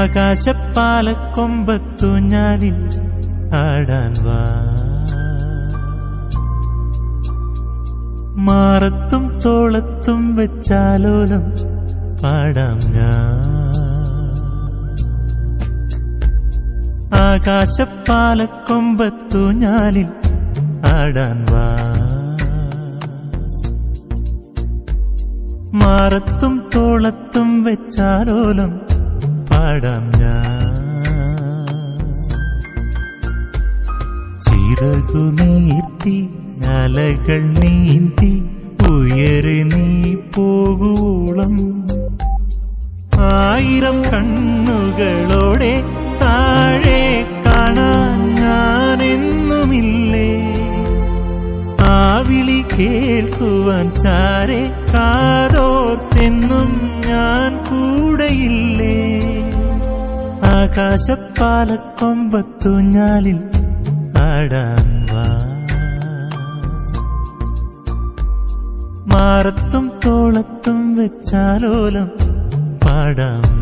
ആകാശപ്പാലക്കൊമ്പത്തു ഞാനിൽ ആടാൻ വാ മാറത്തും തോളത്തും വെച്ചാലോലം പാടാം ഞാൻ ആകാശപ്പാലക്കൊമ്പത്തു ഞാനിൽ ആടാൻ വാ മാറത്തും തോളത്തും വെച്ചാലോലം പാടാം ഞാൻ ചിറകു നീർത്തി അലകൾ നീന്തി ഉയരെ നീ പോകുവോളം ആയിരം കണ്ണുകളോടെ താഴെ കാണാൻ ഞാൻ എന്നുമില്ലേ ആ വിളി കേൾക്കുവാൻ ചാരെ കാതോർത്തെന്നും ഞാൻ കൂടെയില്ലേ ആകാശപ്പാലക്കൊമ്പത്തു ഞാലിൽ ആടാൻ വാ മാറത്തും തോളത്തും വെച്ചാലോലം പാടാം